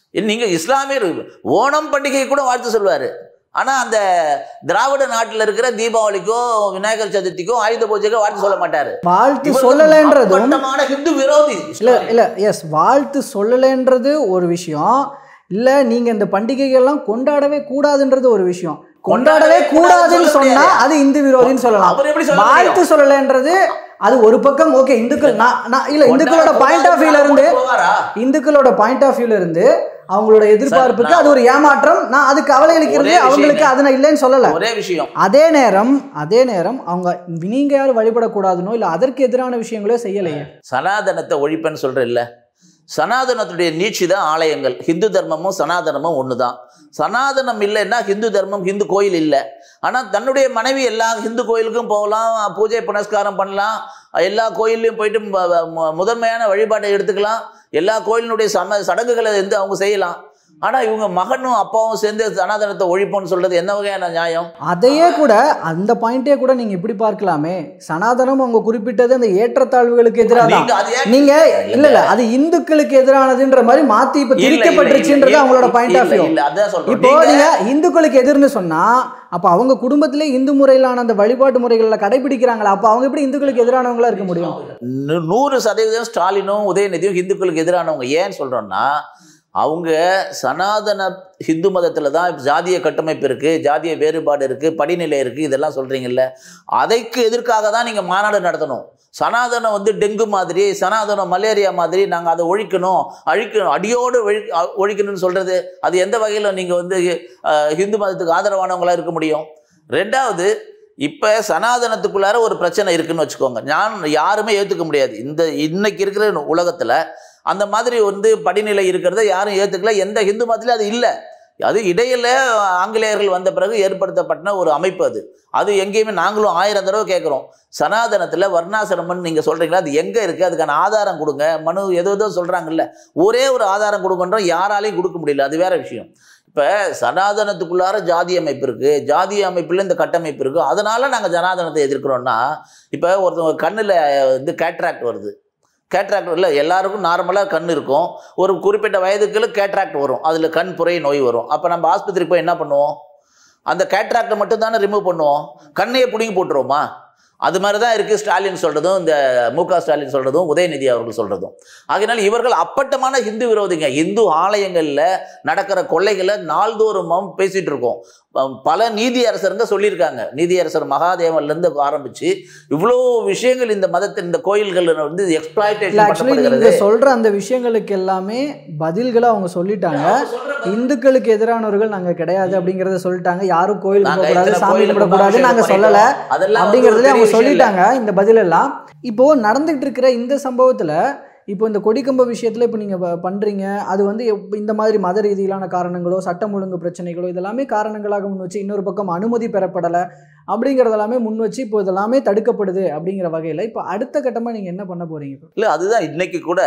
[SPEAKER 1] நீங்கள் இஸ்லாமியர் ஓணம் பண்டிகை கூட வாழ்த்து சொல்வார் ஆனால் அந்த திராவிட நாட்டில் இருக்கிற தீபாவளிக்கோ விநாயகர் சதுர்த்திக்கோ ஆயுத பூஜைக்கோ வாழ்த்து சொல்ல மாட்டார்
[SPEAKER 2] வாழ்த்து
[SPEAKER 1] இவர்
[SPEAKER 2] சொல்லலைன்றதும்
[SPEAKER 1] அப்பட்டமான ஹிந்து விரோதி
[SPEAKER 2] இல்லை இல்லை எஸ் வாழ்த்து சொல்லலைன்றது ஒரு விஷயம் இல்லை நீங்கள் இந்த பண்டிகைகள்லாம் கொண்டாடவே கூடாதுன்றது ஒரு விஷயம் கொண்டாடவே கூடாதுன்னு சொன்னா அது இந்து விரோதின்னு சொல்லலாம்
[SPEAKER 1] அவர் எப்படி சொல்ல
[SPEAKER 2] வாழ்த்து
[SPEAKER 1] முடியும்?
[SPEAKER 2] சொல்லலைன்றது அது ஒரு பக்கம் ஓகே இந்துக்கள் நான் நான் இல்லை இந்துக்களோட பாயிண்ட் ஆஃப் வியூல இருந்து
[SPEAKER 1] போவாரா?
[SPEAKER 2] இந்துக்களோட பாயிண்ட் ஆஃப் வியூல இருந்து அவங்களோட எதிர்பார்ப்புக்கு அது ஒரு ஏமாற்றம் நான் அதுக்கு கவலை அளிக்கிறது
[SPEAKER 1] ஒரே விஷயம்
[SPEAKER 2] அவங்களுக்கு அது நான் இல்லைன்னு சொல்லல
[SPEAKER 1] ஒரே விஷயம்
[SPEAKER 2] அதே நேரம் அதே நேரம் அவங்க நீங்க யாரும் வழிபடக்கூடாதுனோ இல்லை அதற்கு எதிரான விஷயங்களோ செய்யலையே
[SPEAKER 1] சனாதனத்தை ஒழிப்பேன்னு சொல்கிறேன் சனாதனத்துடைய நீட்சி தான் ஆலயங்கள் ஹிந்து தர்மமும் சனாதனமும் ஒன்று தான் சனாதனம் இல்லைன்னா ஹிந்து தர்மம் ஹிந்து கோயில் இல்லை ஆனால் தன்னுடைய மனைவி எல்லா ஹிந்து கோயிலுக்கும் போகலாம் பூஜை புனஸ்காரம் பண்ணலாம் எல்லா கோயில்லையும் போயிட்டு ம- ம- முதன்மையான வழிபாட்டை எடுத்துக்கலாம் எல்லா கோயிலினுடைய சம சடங்குகளை வந்து அவங்க செய்யலாம் ஆனால் இவங்க மகனும் அப்பாவும் சேர்ந்து சனாதனத்தை ஒழிப்போம்னு சொல்கிறது என்ன வகையான நியாயம்
[SPEAKER 2] அதையே கூட அந்த பாயிண்டே கூட நீங்க இப்படி பார்க்கலாமே சனாதனம் அவங்க குறிப்பிட்டது அந்த ஏற்றத்தாழ்வுகளுக்கு எதிராக தான்
[SPEAKER 1] நீங்க அது ஏன்
[SPEAKER 2] நீங்க இல்ல இல்ல அது இந்துக்களுக்கு எதிரானதுன்ற மாதிரி மாத்தி இப்ப
[SPEAKER 1] இல்ல, இல்ல,
[SPEAKER 2] திரிக்கப்பட்டுருச்சுன்றது
[SPEAKER 1] இல்ல,
[SPEAKER 2] அவங்களோட பாயிண்ட் ஆஃப்
[SPEAKER 1] இல்ல,
[SPEAKER 2] வியூ
[SPEAKER 1] இல்ல, அதான் சொல்றேன்.
[SPEAKER 2] இப்போ
[SPEAKER 1] நீங்க-
[SPEAKER 2] நீங்க இந்துக்களுக்கு எதிர்னு சொன்னா அப்ப அவங்க குடும்பத்திலே இந்து முறையிலான அந்த வழிபாட்டு முறைகள்ல கடைபிடிக்கிறாங்களா அப்ப அவங்க எப்படி இந்துக்களுக்கு எதிரானவங்களா இருக்க முடியும்
[SPEAKER 1] நூ- நூறு சதவீதம் ஸ்டாலினும் உதயநிதியும் இந்துக்களுக்கு எதிரானவங்க ஏன் சொல்கிறோன்னா அவங்க சனாதன ஹிந்து மதத்தில் தான் ஜாதிய கட்டமைப்பு இருக்குது ஜாதிய வேறுபாடு இருக்குது படிநிலை இருக்குது இதெல்லாம் சொல்கிறீங்கல்ல அதைக்கு எதிர்க்காக தான் நீங்கள் மாநாடு நடத்தணும் சனாதனம் வந்து டெங்கு மாதிரி சனாதனம் மலேரியா மாதிரி நாங்கள் அதை ஒழிக்கணும் அழிக்கணும் அடியோடு ஒழி அ- ஒழிக்கணும்னு சொல்கிறது அது எந்த வகையில் நீங்கள் வந்து அஹ், ஹிந்து மதத்துக்கு ஆதரவானவங்களா இருக்க முடியும் ரெண்டாவது இப்போ சனாதனத்துக்குள்ளார ஒரு பிரச்சனை இருக்குன்னு வச்சுக்கோங்க நான் யாருமே ஏற்றுக்க முடியாது இந்த இன்னைக்கு இருக்கிற உலகத்தில் அந்த மாதிரி வந்து படிநிலை இருக்கிறத யாரும் ஏற்றுக்கல எந்த ஹிந்து மதத்துலையும் அது இல்லை அது இடையில ஆங்கிலேயர்கள் வந்த பிறகு ஏற்படுத்தப்பட்ட ஒரு அமைப்பு அது அது எங்கேயுமே நாங்களும் ஆயிரம் தடவை கேட்குறோம் சனாதனத்தில் வர்ணாசிரமன் நீங்கள் சொல்கிறீங்களா அது எங்கே இருக்குது அதுக்கான ஆதாரம் கொடுங்க மனு ஏதோ ஏதோ சொல்கிறாங்கல்ல ஒரே ஒரு ஆதாரம் கொடுக்கன்றோம் யாராலையும் கொடுக்க முடியல அது வேற விஷயம் இப்போ சனாதனத்துக்குள்ளார ஜாதி அமைப்பு இருக்குது ஜாதி அமைப்பில் இந்த கட்டமைப்பு இருக்குது அதனால நாங்கள் ஜனாதனத்தை எதிர்க்கிறோம்னா இப்போ ஒருத்தவங்க கண்ணில் வந்து கேட்ராக்ட் வருது கேட்ராக்ட் இல்லை எல்லாருக்கும் நார்மலாக கண் இருக்கும் ஒரு குறிப்பிட்ட வயதுக்குள்ள கேட்ராக்ட் வரும் அதில் கண் புரை நோய் வரும் அப்போ நம்ம ஆஸ்பத்திரிக்கு போய் என்ன பண்ணுவோம் அந்த கேட்ராக்டை மட்டும் தானே ரிமூவ் பண்ணுவோம் கண்ணையே பிடுங்கி போட்டுருவோமா அது மாதிரி தான் இருக்குது ஸ்டாலின் சொல்கிறதும் இந்த மு க ஸ்டாலின் சொல்கிறதும் உதயநிதி அவர்கள் சொல்கிறதும் ஆகையினால் இவர்கள் அப்பட்டமான ஹிந்து விரோதிங்க இந்து ஆலயங்களில் நடக்கிற கொள்ளைகளை நாள்தோறும் பேசிகிட்டு இருக்கோம் ப- பல நீதியரசருங்க சொல்லியிருக்காங்க நீதியரசர் மகாதேவன்லேருந்து ஆரம்பித்து இவ்வளோ விஷயங்கள் இந்த மதத்தின் இந்த கோயில்களில் வந்து
[SPEAKER 2] இல்ல
[SPEAKER 1] எக்ஸ்பிளாய்டேஷன்
[SPEAKER 2] ஆக்சுவலி
[SPEAKER 1] பண்ணப்படுகிறது
[SPEAKER 2] நீங்க சொல்ற அந்த விஷயங்களுக்கு எல்லாமே பதில்களை அவங்க சொல்லிட்டாங்க இந்துக்களுக்கு எதிரானவர்கள் நாங்க கிடையாது அப்படிங்கறத சொல்லிட்டாங்க யாரும் கோயிலுக்கு
[SPEAKER 1] நாங்க
[SPEAKER 2] போகக்கூடாது
[SPEAKER 1] இத்தனை
[SPEAKER 2] சாமி
[SPEAKER 1] கோயிலுக்கு
[SPEAKER 2] கும்பிடக்கூடாது நாங்க
[SPEAKER 1] அபிஷேகம்
[SPEAKER 2] சொல்லல
[SPEAKER 1] பண்ணிட்டோம். அதெல்லாம் வந்து ஒரு
[SPEAKER 2] அப்படிங்கிறதுல
[SPEAKER 1] பெரிய
[SPEAKER 2] அவங்க
[SPEAKER 1] விஷயம் இல்ல.
[SPEAKER 2] சொல்லிட்டாங்க இந்த பதில் எல்லாம் இப்போ நடந்துகிட்டு இருக்கிற இந்த சம்பவத்துல இப்போ இந்த கொடிக்கம்ப விஷயத்துல இப்போ நீங்க ப- பண்றீங்க அது வந்து எப்- இந்த மாதிரி மத ரீதியிலான காரணங்களோ சட்டம் ஒழுங்கு பிரச்சனைகளோ இதெல்லாமே காரணங்களாக முன் வச்சு இன்னொரு பக்கம் அனுமதி பெறப்படலை அப்படிங்கிறதெல்லாமே முன் வச்சு இப்போ இதெல்லாமே தடுக்கப்படுது அப்படிங்கிற வகையில் இப்போ அடுத்த கட்டமாக நீங்கள் என்ன பண்ண போறீங்க இப்போ
[SPEAKER 1] இல்லை அதுதான் இன்னைக்கு கூட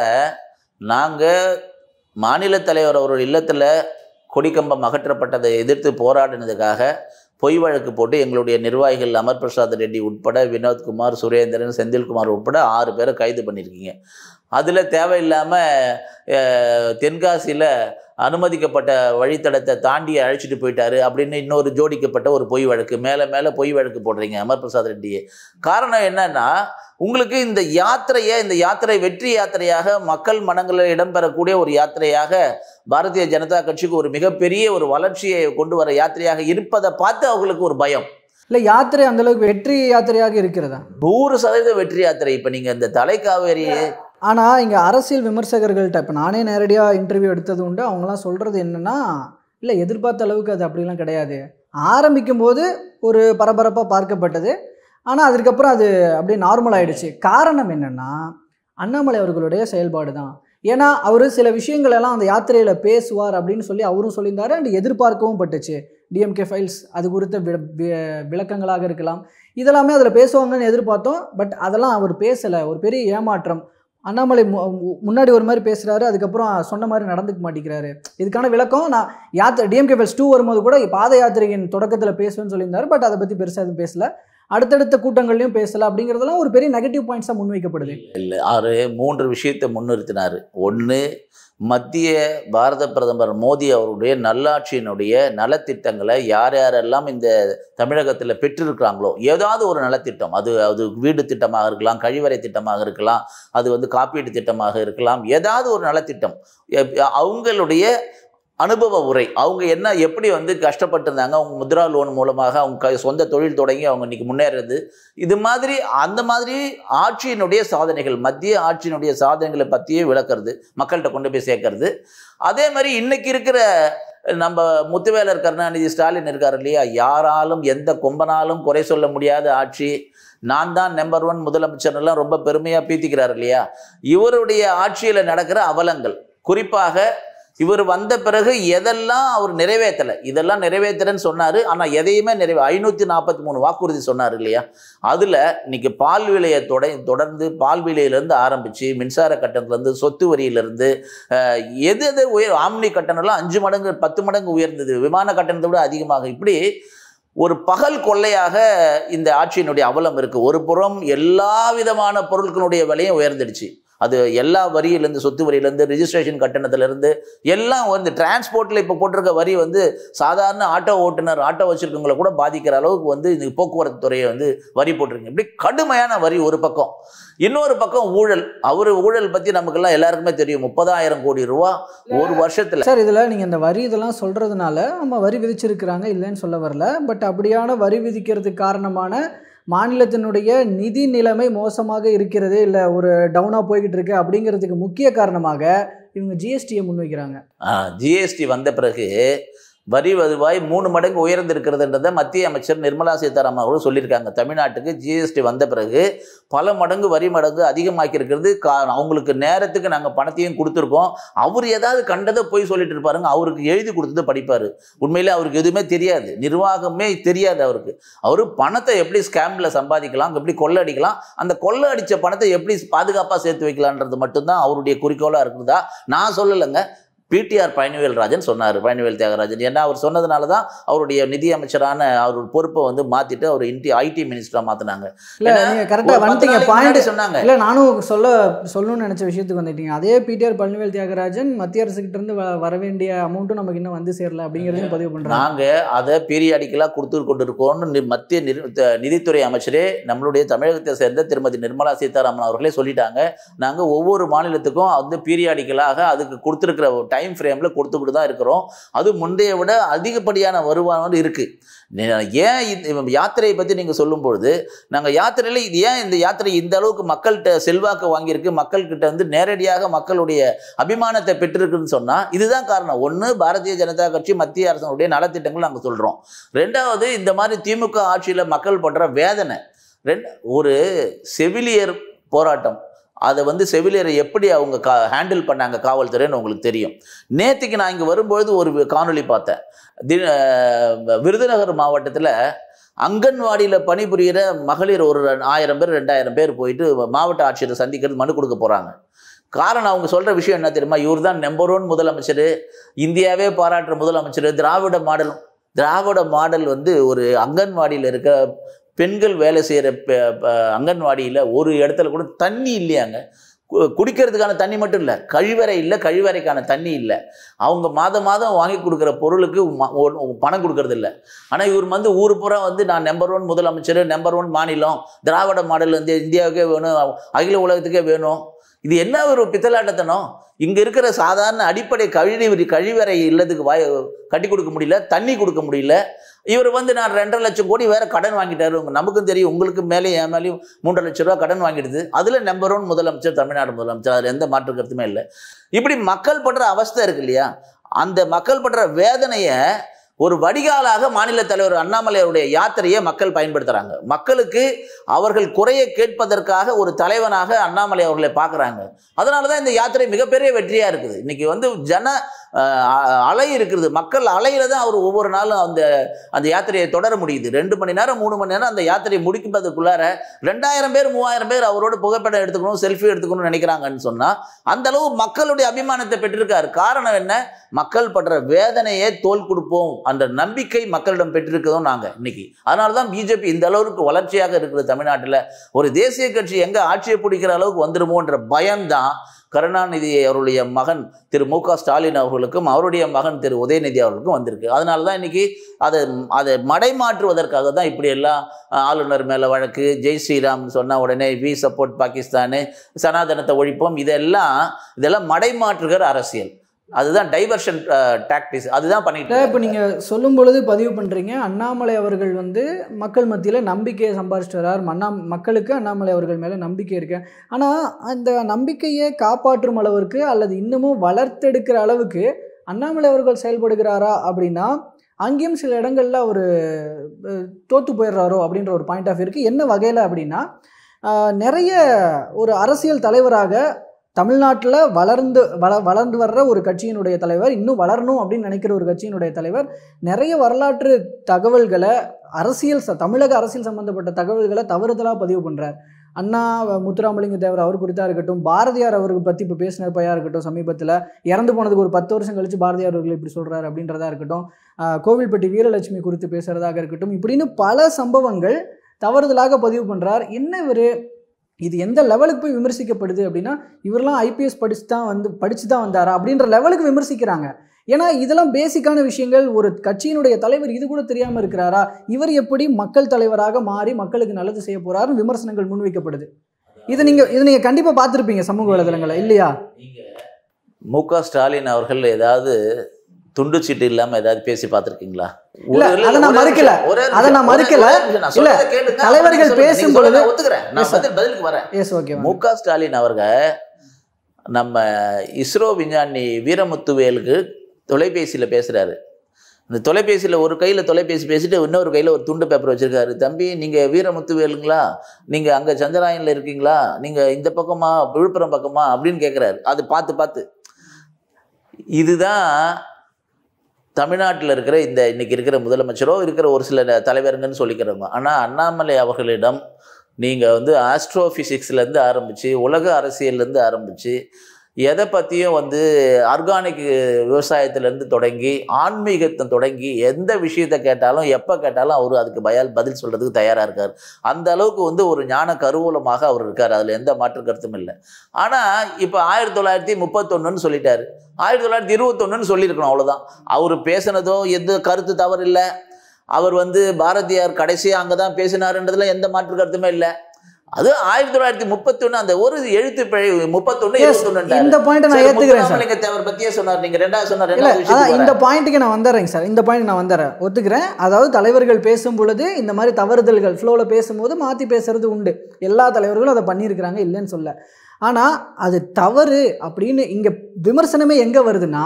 [SPEAKER 1] நாங்கள் மாநில தலைவர் அவரோட இல்லத்தில் கொடிக்கம்பம் அகற்றப்பட்டதை எதிர்த்து போராடினதுக்காக பொய் வழக்கு போட்டு எங்களுடைய நிர்வாகிகள் அமர் பிரசாத் ரெட்டி உட்பட வினோத்குமார் சுரேந்திரன் செந்தில்குமார் உட்பட ஆறு பேரை கைது பண்ணியிருக்கீங்க அதில் தேவையில்லாமல் தென்காசியில் அனுமதிக்கப்பட்ட வழித்தடத்தை தாண்டி அழைச்சிட்டு போயிட்டாரு அப்படின்னு இன்னொரு ஜோடிக்கப்பட்ட ஒரு பொய் வழக்கு மேலே மேலே பொய் வழக்கு போடுறீங்க அமர் பிரசாத் ரெட்டியை காரணம் என்னன்னா உங்களுக்கு இந்த யாத்திரையை இந்த யாத்திரை வெற்றி யாத்திரையாக மக்கள் மனங்களில் இடம்பெறக்கூடிய ஒரு யாத்திரையாக பாரதிய ஜனதா கட்சிக்கு ஒரு மிகப்பெரிய ஒரு வளர்ச்சியை கொண்டு வர யாத்திரையாக இருப்பதை பார்த்து அவங்களுக்கு ஒரு பயம்
[SPEAKER 2] இல்லை யாத்திரை அந்த அளவுக்கு வெற்றி யாத்திரையாக இருக்கிறதா
[SPEAKER 1] நூறு சதவீத வெற்றி யாத்திரை இப்போ நீங்கள் இந்த தலைக்காவேரி
[SPEAKER 2] ஆனால் இங்கே அரசியல் விமர்சகர்கள்ட்ட இப்போ நானே நேரடியாக இன்டர்வியூ எடுத்தது உண்டு அவங்களாம் சொல்கிறது என்னென்னா இல்லை எதிர்பார்த்த அளவுக்கு அது அப்படிலாம் கிடையாது ஆரம்பிக்கும் போது ஒரு பரபரப்பாக பார்க்கப்பட்டது ஆனால் அதுக்கப்புறம் அது அப்படியே நார்மல் ஆயிடுச்சு காரணம் என்னென்னா அண்ணாமலை அவர்களுடைய செயல்பாடு தான் ஏன்னா அவர் சில விஷயங்கள் எல்லாம் அந்த யாத்திரையில் பேசுவார் அப்படின்னு சொல்லி அவரும் சொல்லியிருந்தாரு அண்ட் எதிர்பார்க்கவும் பட்டுச்சு டிஎம்கே ஃபைல்ஸ் அது குறித்த வி- வி- விளக்கங்களாக இருக்கலாம் இதெல்லாமே அதில் பேசுவாங்கன்னு எதிர்பார்த்தோம் பட் அதெல்லாம் அவர் பேசலை ஒரு பெரிய ஏமாற்றம் அண்ணாமலை மு- மு- முன்னாடி ஒரு மாதிரி பேசுகிறாரு அதுக்கப்புறம் சொன்ன மாதிரி நடந்துக்க மாட்டேங்கிறாரு இதுக்கான விளக்கம் நான் யாத்திரை டிஎம்கே ஃபைல்ஸ் டூ வரும்போது கூட பாத யாத்திரையின் தொடக்கத்தில் பேசுவேன்னு சொல்லியிருந்தாரு பட் அதை பற்றி பெருசாக எதுவும் பேசல அடுத்தடுத்த கூட்டங்கள்லையும் பேசல அப்படிங்கிறதெல்லாம் ஒரு பெரிய நெகட்டிவ் பாயிண்ட்ஸாக முன்வைக்கப்படுது
[SPEAKER 1] இல்லை ஆறு மூன்று விஷயத்தை முன்னிறுத்தினார் ஒன்று மத்திய பாரத பிரதமர் மோடி அவருடைய நல்லாட்சியினுடைய நலத்திட்டங்களை யார் யாரெல்லாம் இந்த தமிழகத்தில் பெற்றிருக்கிறாங்களோ ஏதாவது ஒரு நலத்திட்டம் அது அது வீடு திட்டமாக இருக்கலாம் கழிவறை திட்டமாக இருக்கலாம் அது வந்து காப்பீட்டு திட்டமாக இருக்கலாம் ஏதாவது ஒரு நலத்திட்டம் எப்- அவங்களுடைய அனுபவ உரை அவங்க என்ன எப்படி வந்து கஷ்டப்பட்டிருந்தாங்க அவங்க முத்ரா லோன் மூலமாக அவங்க க- சொந்த தொழில் தொடங்கி அவங்க இன்னைக்கு முன்னேறது இது மாதிரி அந்த மாதிரி ஆட்சியினுடைய சாதனைகள் மத்திய ஆட்சியினுடைய சாதனைகளை பற்றியே விளக்குறது மக்கள்கிட்ட கொண்டு போய் சேர்க்கறது அதே மாதிரி இன்னைக்கு இருக்கிற நம்ம முத்துவேலர் கருணாநிதி ஸ்டாலின் இருக்கார் இல்லையா யாராலும் எந்த கொம்பனாலும் குறை சொல்ல முடியாத ஆட்சி நான் தான் நம்பர் ஒன் முதலமைச்சர்லாம் ரொம்ப பெருமையாக பீத்திக்கிறார் இல்லையா இவருடைய ஆட்சியில் நடக்கிற அவலங்கள் குறிப்பாக இவர் வந்த பிறகு எதெல்லாம் அவர் நிறைவேற்றலை இதெல்லாம் நிறைவேற்றுறேன்னு சொன்னார் ஆனால் எதையுமே நிறைவே ஐநூற்றி நாற்பத்தி மூணு வாக்குறுதி சொன்னார் இல்லையா அதில் இன்னைக்கு பால் விலையை தொட தொடர்ந்து பால் விலையிலேருந்து ஆரம்பித்து மின்சார கட்டணத்துலேருந்து சொத்து வரியிலேருந்து எது எது உயர் ஆம்னி கட்டணம்லாம் அஞ்சு மடங்கு பத்து மடங்கு உயர்ந்தது விமான கட்டணத்தை விட அதிகமாக இப்படி ஒரு பகல் கொள்ளையாக இந்த ஆட்சியினுடைய அவலம் இருக்குது ஒரு புறம் எல்லா விதமான பொருட்களுடைய விலையும் உயர்ந்துடுச்சு அது எல்லா வரியிலேருந்து சொத்து வரியிலேருந்து ரிஜிஸ்ட்ரேஷன் கட்டணத்திலேருந்து எல்லாம் வந்து டிரான்ஸ்போர்ட்டில் இப்போ போட்டிருக்க வரி வந்து சாதாரண ஆட்டோ ஓட்டுநர் ஆட்டோ வச்சுருக்கவங்களை கூட பாதிக்கிற அளவுக்கு வந்து இந்த போக்குவரத்து துறையை வந்து வரி போட்டிருக்கீங்க இப்படி கடுமையான வரி ஒரு பக்கம் இன்னொரு பக்கம் ஊழல் அவர் ஊழல் பற்றி நமக்கெல்லாம் எல்லாருக்குமே தெரியும் முப்பதாயிரம் கோடி ரூபா ஒரு வருஷத்தில்
[SPEAKER 2] சார் இதில் நீங்கள் இந்த வரி இதெல்லாம் சொல்கிறதுனால நம்ம வரி விதிச்சிருக்கிறாங்க இல்லைன்னு சொல்ல வரல பட் அப்படியான வரி விதிக்கிறதுக்கு காரணமான மாநிலத்தினுடைய நிதி நிலைமை மோசமாக இருக்கிறது இல்லை ஒரு டவுனாக போய்கிட்டு இருக்கு அப்படிங்கிறதுக்கு முக்கிய காரணமாக இவங்க ஜிஎஸ்டியை முன்வைக்கிறாங்க
[SPEAKER 1] ஜிஎஸ்டி வந்த பிறகு வரி வருவாய் மூணு மடங்கு உயர்ந்திருக்கிறதுன்றதை மத்திய அமைச்சர் நிர்மலா சீதாராமன் அவர்கள் சொல்லியிருக்காங்க தமிழ்நாட்டுக்கு ஜிஎஸ்டி வந்த பிறகு பல மடங்கு வரி மடங்கு அதிகமாக்கி இருக்கிறது கா அவங்களுக்கு நேரத்துக்கு நாங்கள் பணத்தையும் கொடுத்துருக்கோம் அவர் ஏதாவது கண்டதை போய் சொல்லிட்டு இருப்பாருங்க அவருக்கு எழுதி கொடுத்தது படிப்பார் உண்மையிலே அவருக்கு எதுவுமே தெரியாது நிர்வாகமே தெரியாது அவருக்கு அவர் பணத்தை எப்படி ஸ்கேமில் சம்பாதிக்கலாம் எப்படி கொள்ளடிக்கலாம் அந்த கொள்ளை அடித்த பணத்தை எப்படி பாதுகாப்பாக சேர்த்து வைக்கலான்றது மட்டும்தான் அவருடைய குறிக்கோளாக இருக்குதா நான் சொல்லலைங்க பிடிஆர் பழனிவேல் ராஜன் சொன்னார் பழனிவேல் தியாகராஜன் ஏன்னா அவர் சொன்னதுனால தான் அவருடைய நிதி அமைச்சரான அவர் பொறுப்பை வந்து மாற்றிட்டு அவர் இன்டி ஐடி மினிஸ்டராக மாற்றினாங்க
[SPEAKER 2] இல்லை நீங்கள் கரெக்டாக வந்துட்டீங்க பாயிண்ட்
[SPEAKER 1] சொன்னாங்க
[SPEAKER 2] இல்லை நானும் சொல்ல சொல்லணும்னு நினச்ச விஷயத்துக்கு வந்துட்டீங்க அதே பிடிஆர் பழனிவேல் தியாகராஜன் மத்திய அரசுகிட்ட இருந்து வ- வர வேண்டிய அமௌண்ட்டும் நமக்கு இன்னும் வந்து சேரல அப்படிங்கிறதையும் பதிவு பண்ணுறாங்க
[SPEAKER 1] நாங்கள் அதை பீரியாடிக்கலாக கொடுத்து கொண்டு இருக்கோம்னு நி- மத்திய நிர் த- நிதித்துறை அமைச்சரே நம்மளுடைய தமிழகத்தை சேர்ந்த திருமதி நிர்மலா சீதாராமன் அவர்களே சொல்லிட்டாங்க நாங்கள் ஒவ்வொரு மாநிலத்துக்கும் வந்து பீரியாடிக்கலாக அதுக்கு கொடுத்துருக்கிற டைம் ஃப்ரேமில் கொடுத்துக்கிட்டு தான் இருக்கிறோம் அது முந்தைய விட அதிகப்படியான வருமானம் இருக்குது ஏன் இந்த யாத்திரையை பற்றி நீங்கள் சொல்லும்பொழுது நாங்கள் யாத்திரையில் இது ஏன் இந்த யாத்திரை இந்த அளவுக்கு மக்கள்கிட்ட செல்வாக்கு வாங்கியிருக்கு மக்கள்கிட்ட வந்து நேரடியாக மக்களுடைய அபிமானத்தை பெற்றிருக்குன்னு சொன்னால் இதுதான் காரணம் ஒன்று பாரதிய ஜனதா கட்சி மத்திய அரசனுடைய நலத்திட்டங்கள் நாங்கள் சொல்கிறோம் ரெண்டாவது இந்த மாதிரி திமுக ஆட்சியில் மக்கள் படுற வேதனை ரெண்டு ஒரு செவிலியர் போராட்டம் அதை வந்து செவிலியரை எப்படி அவங்க கா ஹேண்டில் பண்ணாங்க காவல்துறைன்னு உங்களுக்கு தெரியும் நேற்றுக்கு நான் இங்கே வரும்பொழுது ஒரு காணொளி பார்த்தேன் தி அஹ் விருதுநகர் மாவட்டத்தில் அங்கன்வாடியில் பணிபுரிகிற மகளிர் ஒரு ஆயிரம் பேர் ரெண்டாயிரம் பேர் போயிட்டு மாவட்ட ஆட்சியரை சந்திக்கிறது மனு கொடுக்க போகிறாங்க காரணம் அவங்க சொல்கிற விஷயம் என்ன தெரியுமா இவர் தான் நம்பர் ஒன் முதலமைச்சர் இந்தியாவே பாராட்டுற முதலமைச்சர் திராவிட மாடல் திராவிட மாடல் வந்து ஒரு அங்கன்வாடியில் இருக்க பெண்கள் வேலை செய்கிற அங்கன்வாடியில் ஒரு இடத்துல கூட தண்ணி இல்லையாங்க கு- குடிக்கிறதுக்கான தண்ணி மட்டும் இல்லை கழிவறை இல்லை கழிவறைக்கான தண்ணி இல்லை அவங்க மாதம் மாதம் வாங்கி கொடுக்குற பொருளுக்கு ம- ஒ- பணம் கொடுக்கறது இல்லை ஆனால் இவர் வந்து ஊர் பூரா வந்து நான் நம்பர் ஒன் முதலமைச்சர் நம்பர் ஒன் மாநிலம் திராவிட மாடல் வந்து இந்தியாவுக்கே வேணும் அகில உலகத்துக்கே வேணும் இது என்ன ஒரு பித்தலாட்டத்தனம் இங்கே இருக்கிற சாதாரண அடிப்படை கழிவு கழிவறை இல்லத்துக்கு வாய் கட்டி கொடுக்க முடியல தண்ணி கொடுக்க முடியல இவர் வந்து நான் ரெண்டரை லட்சம் கோடி வேற கடன் வாங்கிட்டாரு உங்க- நமக்கும் தெரியும் உங்களுக்கு மேலே என் மேலேயும் மூன்றரை லட்ச ரூபா கடன் வாங்கிடுது அதில் நம்பர் ஒன் முதலமைச்சர் தமிழ்நாடு முதலமைச்சர் அதில் எந்த மாற்று கருத்துமே இல்லை இப்படி மக்கள் படுற அவஸ்தை இருக்கு இல்லையா அந்த மக்கள் படுற வேதனையை ஒரு வடிகாலாக மாநில தலைவர் அண்ணாமலை அவருடைய யாத்திரையை மக்கள் பயன்படுத்துகிறாங்க மக்களுக்கு அவர்கள் குறையை கேட்பதற்காக ஒரு தலைவனாக அண்ணாமலை அவர்களை பார்க்குறாங்க அதனால தான் இந்த யாத்திரை மிகப்பெரிய வெற்றியாக இருக்குது இன்னைக்கு வந்து ஜன அஹ், அ- அலை இருக்குது மக்கள் அலையில தான் அவர் ஒவ்வொரு நாளும் அந்த அந்த யாத்திரையை தொடர முடியுது ரெண்டு மணி நேரம் மூணு மணி நேரம் அந்த யாத்திரையை முடிக்கும்போதுக்குள்ளார ரெண்டாயிரம் பேர் மூவாயிரம் பேர் அவரோட புகைப்படம் எடுத்துக்கணும் செல்ஃபி எடுத்துக்கணும்னு நினைக்கிறாங்கன்னு சொன்னால் அந்த அளவு மக்களுடைய அபிமானத்தை பெற்றிருக்காரு காரணம் என்ன மக்கள் படுற வேதனையை தோல் கொடுப்போம் அந்த நம்பிக்கை மக்களிடம் பெற்றிருக்கிறதும் நாங்கள் இன்னைக்கு அதனால தான் பிஜேபி இந்த அளவுக்கு வளர்ச்சியாக இருக்குது தமிழ்நாட்டில் ஒரு தேசிய கட்சி எங்கே ஆட்சியை பிடிக்கிற அளவுக்கு வந்துருமோன்ற பயம்தான் கருணாநிதி அவருடைய மகன் திரு மு க ஸ்டாலின் அவர்களுக்கும் அவருடைய மகன் திரு உதயநிதி அவர்களுக்கும் வந்திருக்கு அதனால தான் இன்னைக்கு அதை அதை மடைமாற்றுவதற்காக தான் இப்படி எல்லாம் அஹ், ஆளுநர் மேலே வழக்கு ஜெய் ஸ்ரீராம் சொன்ன உடனே வி சப்போர்ட் பாகிஸ்தானு சனாதனத்தை ஒழிப்போம் இதெல்லாம் இதெல்லாம் மடைமாற்றுகிற அரசியல் அதுதான் டைவர்ஷன் டாக்டிஸ் அதுதான் பண்ணிட்டு
[SPEAKER 2] இப்போ நீங்கள் சொல்லும் பொழுது பதிவு பண்ணுறீங்க அண்ணாமலை அவர்கள் வந்து மக்கள் மத்தியில் நம்பிக்கையை சம்பாதிச்சிட்டு வர்றார் அண்ணா மக்களுக்கு அண்ணாமலை அவர்கள் மேலே நம்பிக்கை இருக்கு ஆனால் அந்த நம்பிக்கையை காப்பாற்றும் அளவிற்கு அல்லது இன்னமும் வளர்த்தெடுக்கிற அளவுக்கு அண்ணாமலை அவர்கள் செயல்படுகிறாரா அப்படின்னா அங்கேயும் சில இடங்கள்ல அவர் தோற்று போயிடுறாரோ அப்படின்ற ஒரு பாயிண்ட் ஆஃப் இருக்குது என்ன வகையில் அப்படின்னா அஹ், நிறைய ஒரு அரசியல் தலைவராக தமிழ்நாட்டில் வளர்ந்து வள வளர்ந்து வர்ற ஒரு கட்சியினுடைய தலைவர் இன்னும் வளரணும் அப்படின்னு நினைக்கிற ஒரு கட்சியினுடைய தலைவர் நிறைய வரலாற்று தகவல்களை அரசியல் ச தமிழக அரசியல் சம்பந்தப்பட்ட தகவல்களை தவறுதலாக பதிவு பண்ணுறார் அண்ணா முத்துராமலிங்க தேவர் அவர் குறித்தா இருக்கட்டும் பாரதியார் அவருக்கு பற்றி இப்போ பேசின பையா இருக்கட்டும் சமீபத்தில் இறந்து போனதுக்கு ஒரு பத்து வருஷம் கழிச்சு பாரதியார் அவர்கள் இப்படி சொல்கிறார் அப்படின்றதா இருக்கட்டும் ஆஹ் கோவில்பட்டி வீரலட்சுமி குறித்து பேசுகிறதாக இருக்கட்டும் இப்படின்னு பல சம்பவங்கள் தவறுதலாக பதிவு பண்ணுறார் என்ன இவர் இது எந்த லெவலுக்கு போய் விமர்சிக்கப்படுது அப்படின்னா இவரெல்லாம் ஐபிஎஸ் படிச்சு தான் வந்து படிச்சு தான் வந்தாரா அப்படின்ற லெவலுக்கு விமர்சிக்கிறாங்க ஏன்னா இதெல்லாம் பேசிக்கான விஷயங்கள் ஒரு கட்சியினுடைய தலைவர் இது கூட தெரியாமல் இருக்கிறாரா இவர் எப்படி மக்கள் தலைவராக மாறி மக்களுக்கு நல்லது செய்ய போறாருன்னு விமர்சனங்கள் முன்வைக்கப்படுது இதை நீங்க இதை நீங்க கண்டிப்பா பார்த்துருப்பீங்க சமூக வலைதளங்களை இல்லையா
[SPEAKER 1] மு க ஸ்டாலின் அவர்கள் ஏதாவது துண்டு சீட்டு இல்லாம ஏதாவது பேசி பார்த்திருக்கீங்களா
[SPEAKER 2] இல்ல,
[SPEAKER 1] ஒரு-
[SPEAKER 2] அதை நான்
[SPEAKER 1] ஒரே
[SPEAKER 2] மறுக்கல.
[SPEAKER 1] நிமிஷம், ஒரே
[SPEAKER 2] அதை நான்
[SPEAKER 1] நிமிஷம்,
[SPEAKER 2] மறுக்கல.
[SPEAKER 1] ஒரே நிமிஷம், நான்
[SPEAKER 2] இல்ல,
[SPEAKER 1] சொல்றதை கேளுங்க.
[SPEAKER 2] தலைவர்கள்
[SPEAKER 1] நீங்க சொல்லுங்க,
[SPEAKER 2] பேசும்
[SPEAKER 1] நீங்க சொல்றதை
[SPEAKER 2] பொழுது-
[SPEAKER 1] நான் ஒத்துக்கிறேன் நான்
[SPEAKER 2] Yes, sir.
[SPEAKER 1] பதில் பதிலுக்கு வரேன்
[SPEAKER 2] எஸ் ஓகே
[SPEAKER 1] மு க ஸ்டாலின் அவர்கள் நம்ம இஸ்ரோ விஞ்ஞானி வீரமுத்துவேலுக்கு தொலைபேசியில் பேசுகிறாரு இந்த தொலைபேசியில் ஒரு கையில் தொலைபேசி பேசிட்டு இன்னொரு கையில் ஒரு துண்டு பேப்பர் வச்சுருக்காரு தம்பி நீங்கள் வீரமுத்துவேலுங்களா நீங்கள் அங்கே சந்திராயனில் இருக்கீங்களா நீங்கள் இந்த பக்கமா விழுப்புரம் பக்கமா அப்படின்னு கேட்குறாரு அது பார்த்து பார்த்து இதுதான் தமிழ்நாட்டில் இருக்கிற இந்த இன்னைக்கு இருக்கிற முதலமைச்சரோ இருக்கிற ஒரு சில தலைவருங்கன்னு சொல்லிக்கிறவங்க ஆனால் அண்ணாமலை அவர்களிடம் நீங்கள் வந்து ஆஸ்ட்ரோஃபிசிக்ஸ்லேருந்து ஆரம்பித்து உலக அரசியல்லேருந்து ஆரம்பித்து எதை பற்றியும் வந்து ஆர்கானிக் விவசாயத்திலேருந்து தொடங்கி ஆன்மீகத்தை தொடங்கி எந்த விஷயத்தை கேட்டாலும் எப்போ கேட்டாலும் அவர் அதுக்கு பயால் பதில் சொல்கிறதுக்கு தயாராக இருக்கார் அந்த அளவுக்கு வந்து ஒரு ஞான கருவூலமாக அவர் இருக்கார் அதில் எந்த மாற்று கருத்தும் இல்லை ஆனால் இப்போ ஆயிரத்தி தொள்ளாயிரத்தி முப்பத்தொன்னுன்னு சொல்லிட்டாரு ஆயிரத்தி தொள்ளாயிரத்தி இருபத்தொன்னுன்னு சொல்லியிருக்கணும் அவ்வளோதான் அவர் பேசுனதோ எந்த கருத்து தவறு இல்லை அவர் வந்து பாரதியார் கடைசியாக அங்கே தான் பேசினாருன்றதுல எந்த மாற்று கருத்துமே இல்லை அது ஆயிரத்தி தொள்ளாயிரத்தி முப்பத்தொன்று அந்த ஒரு எழுத்து பிழை முப்பத்தொன்று
[SPEAKER 2] Yes,
[SPEAKER 1] இருபத்தொன்னு
[SPEAKER 2] இந்த பாயிண்ட் நான் ஏத்துக்கிறேன் சார்
[SPEAKER 1] முத்துராமலிங்க தேவர் பத்தியே சொன்னார் நீங்க ரெண்டாவது சொன்னார்
[SPEAKER 2] இல்ல
[SPEAKER 1] ரெண்டாவது
[SPEAKER 2] அதான்
[SPEAKER 1] விஷயத்துக்கு
[SPEAKER 2] இந்த
[SPEAKER 1] வரேன்.
[SPEAKER 2] பாயிண்ட்டுக்கு நான் வந்துடுறேங்க சார் இந்த பாயிண்ட் நான் வந்துடுறேன் ஒத்துக்கிறேன் அதாவது தலைவர்கள் பேசும் பொழுது இந்த மாதிரி தவறுதல்கள் ஃப்ளோவில் பேசும்போது மாற்றி பேசுறது உண்டு எல்லா தலைவர்களும் அதை பண்ணியிருக்கிறாங்க இல்லைன்னு சொல்ல ஆனால் அது தவறு அப்படின்னு இங்கே விமர்சனமே எங்கே வருதுன்னா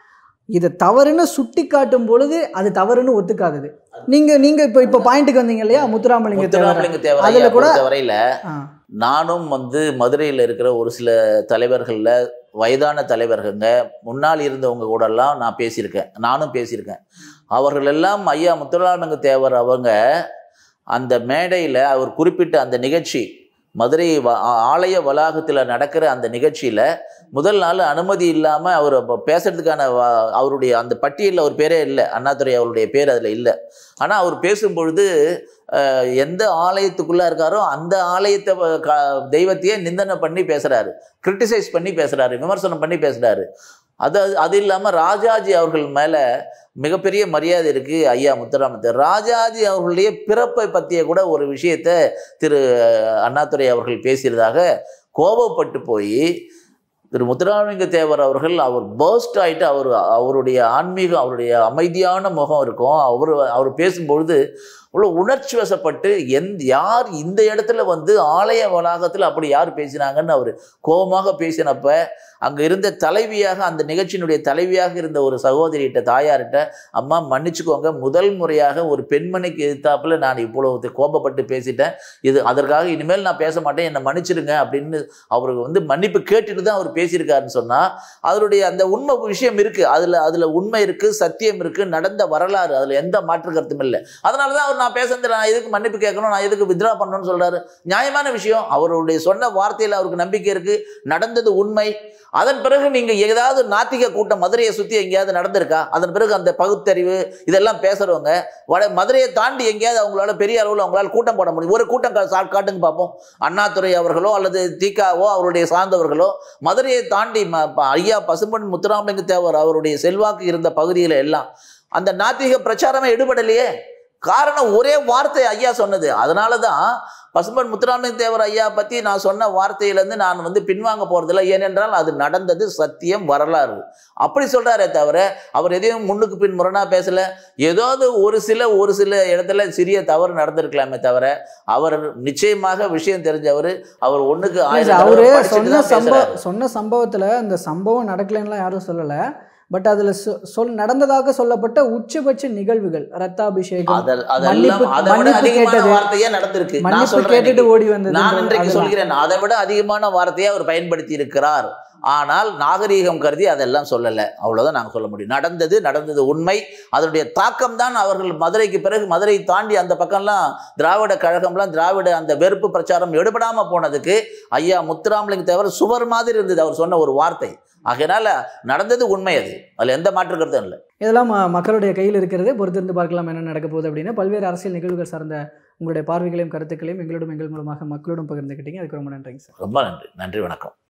[SPEAKER 2] இதை தவறுன்னு சுட்டி காட்டும் பொழுது அது தவறுன்னு ஒத்துக்காதது நீங்கள் நீங்கள் இப்போ இப்போ பாயிண்ட்டுக்கு வந்தீங்க இல்லையா முத்துராமலிங்க தேவர்
[SPEAKER 1] முத்துராமலிங்க தேவர்
[SPEAKER 2] அதுல
[SPEAKER 1] ஐயா
[SPEAKER 2] கூட-
[SPEAKER 1] பொறுத்தவரையில
[SPEAKER 2] ஆ
[SPEAKER 1] நானும் வந்து மதுரையில் இருக்கிற ஒரு சில தலைவர்களில் வயதான தலைவர்கள்ங்க முன்னால் இருந்தவங்க கூடலாம் நான் பேசியிருக்கேன் நானும் பேசியிருக்கேன் அவர்கள் எல்லாம் ஐயா முத்துராமலிங்க தேவர் அவங்க அந்த மேடையில் அவர் குறிப்பிட்ட அந்த நிகழ்ச்சி மதுரை வ- ஆ- ஆலய வளாகத்தில் நடக்கிற அந்த நிகழ்ச்சியில் முதல் நாள் அனுமதி இல்லாமல் அவர் அப்ப பேசுறதுக்கான வ- அவருடைய அந்த பட்டியலில் அவர் பேரே இல்லை அண்ணாதுரை அவருடைய பேர் அதில் இல்லை ஆனால் அவர் பேசும்பொழுது அஹ், எந்த ஆலயத்துக்குள்ளே இருக்காரோ அந்த ஆலயத்தை வ- க- தெய்வத்தையே நிந்தனை பண்ணி பேசுகிறாரு கிரிட்டிசைஸ் பண்ணி பேசுகிறாரு விமர்சனம் பண்ணி பேசுகிறாரு அது அது இல்லாமல் ராஜாஜி அவர்கள் மேலே மிகப்பெரிய மரியாதை இருக்குது ஐயா முத்துராமத்தர் ராஜாஜி அவர்களுடைய பிறப்பை பற்றிய கூட ஒரு விஷயத்தை திரு அண்ணாதுரை அவர்கள் பேசியதாக கோபப்பட்டு போய் திரு முத்துராமலிங்க தேவர் அவர்கள் அவர் பர்ஸ்ட் ஆயிட்டு அவர் அவருடைய ஆன்மீகம் அவருடைய அமைதியான முகம் இருக்கும் அவர் அவர் பேசும்பொழுது அவ்வளோ உணர்ச்சி வசப்பட்டு எந்த யார் இந்த இடத்துல வந்து ஆலய வளாகத்தில் அப்படி யார் பேசினாங்கன்னு அவர் கோபமாக பேசினப்ப அங்கே இருந்த தலைவியாக அந்த நிகழ்ச்சியினுடைய தலைவியாக இருந்த ஒரு சகோதரிகிட்ட தாயார்கிட்ட அம்மா மன்னிச்சுக்கோங்க முதல் முறையாக ஒரு பெண்மணிக்கு எதிர்த்தாப்புல நான் இவ்வளவு கோபப்பட்டு பேசிட்டேன் இது அதற்காக இனிமேல் நான் பேச மாட்டேன் என்னை மன்னிச்சிடுங்க அப்படின்னு அவருக்கு வந்து மன்னிப்பு கேட்டுட்டு தான் அவர் பேசியிருக்காருன்னு சொன்னால் அதனுடைய அந்த உண்மை விஷயம் இருக்குது அதில் அதில் உண்மை இருக்குது சத்தியம் இருக்குது நடந்த வரலாறு அதில் எந்த மாற்று கருத்தும் இல்லை அதனால தான் அவர் நான் பேசுறது நான் எதுக்கு மன்னிப்பு கேட்கணும் நான் எதுக்கு வித்ரா பண்ணணும்னு சொல்றாரு நியாயமான விஷயம் அவருடைய சொன்ன வார்த்தையில் அவருக்கு நம்பிக்கை இருக்கு நடந்தது உண்மை அதன் பிறகு நீங்க ஏதாவது நாத்திக கூட்டம் மதுரையை சுத்தி எங்கேயாவது நடந்திருக்கா அதன் பிறகு அந்த பகுத்தறிவு இதெல்லாம் பேசுறவங்க வட மதுரையை தாண்டி எங்கேயாவது அவங்களால பெரிய அளவில் அவங்களால கூட்டம் போட முடியும் ஒரு கூட்டம் கா- சா- காட்டுங்க பார்ப்போம் அண்ணாதுரை அவர்களோ அல்லது தீகாவோ அவருடைய சார்ந்தவர்களோ மதுரையை தாண்டி ம- ப- ஐயா பசும்பன் முத்துராமலிங்க தேவர் அவருடைய செல்வாக்கு இருந்த பகுதியில் எல்லாம் அந்த நாத்திக பிரச்சாரமே எடுபடலையே காரணம் ஒரே வார்த்தை ஐயா சொன்னது அதனால தான் பசும்பன் முத்துராமலிங்க தேவர் ஐயா பற்றி நான் சொன்ன வார்த்தையிலேருந்து நான் வந்து பின்வாங்க போகிறதில்ல ஏனென்றால் அது நடந்தது சத்தியம் வரலாறு அப்படி சொல்கிறாரே தவிர அவர் எதையும் முன்னுக்கு பின் முரணாக பேசலை ஏதாவது ஒரு சில ஒரு சில இடத்துல சிறிய தவறு நடந்திருக்கலாமே தவிர அவர் நிச்சயமாக விஷயம் தெரிஞ்சவர் அவர் ஒன்றுக்கு
[SPEAKER 2] இல்ல
[SPEAKER 1] ஆயிரம்
[SPEAKER 2] சார், அவரு
[SPEAKER 1] தடவை படிச்சுட்டு
[SPEAKER 2] சொன்ன
[SPEAKER 1] தான்
[SPEAKER 2] சம்பவ
[SPEAKER 1] பேசுறாரு.
[SPEAKER 2] சொன்ன சம்பவத்துல அந்த சம்பவம் நடக்கலைன்னுலாம் யாரும் சொல்லல பட் அதுல சொ- சொல் நடந்ததாக சொல்லப்பட்ட உச்சபட்ச நிகழ்வுகள் ரத்தாபிஷேகம்
[SPEAKER 1] அதல் அதெல்லாம்
[SPEAKER 2] மன்னிப்பு-
[SPEAKER 1] அதை விட
[SPEAKER 2] மன்னிப்பு
[SPEAKER 1] அதிகமான
[SPEAKER 2] கேட்டது.
[SPEAKER 1] வார்த்தையே நடந்திருக்கு நான்
[SPEAKER 2] மன்னிப்பு
[SPEAKER 1] சொல்றேன்
[SPEAKER 2] கேட்டுட்டு
[SPEAKER 1] இன்னைக்கு.
[SPEAKER 2] ஓடி வந்தது
[SPEAKER 1] நான் இன்றைக்கு சொல்கிறேன் அதை விட அதிகமான வார்த்தையை அவர் பயன்படுத்தி இருக்கிறார் ஆனால் நாகரீகம் கருதி அதெல்லாம் சொல்லலை அவ்வளவுதான் நாங்கள் சொல்ல முடியும் நடந்தது நடந்தது உண்மை அதனுடைய தாக்கம் தான் அவர்கள் மதுரைக்கு பிறகு மதுரை தாண்டி அந்த பக்கம்லாம் திராவிட கழகம்லாம் திராவிட அந்த வெறுப்பு பிரச்சாரம் எடுபடாம போனதுக்கு ஐயா முத்துராமலிங்க தேவர் சுவர் மாதிரி இருந்தது அவர் சொன்ன ஒரு வார்த்தை ஆகையினால நடந்தது உண்மை அது அதுல எந்த மாற்று கருத்தும் இல்லை
[SPEAKER 2] இதெல்லாம் ம- மக்களுடைய கையில் இருக்கிறது பொறுத்திருந்து பார்க்கலாம் என்ன நடக்க போகுது அப்படின்னு பல்வேறு அரசியல் நிகழ்வுகள் சார்ந்த உங்களுடைய பார்வைகளையும் கருத்துக்களையும் எங்களோடும் எங்கள் மூலமாக மக்களோடும் பகிர்ந்துக்கிட்டீங்க அதுக்கு ரொம்ப நன்றிங்க சார்
[SPEAKER 1] ரொம்ப நன்றி நன்றி வணக்கம்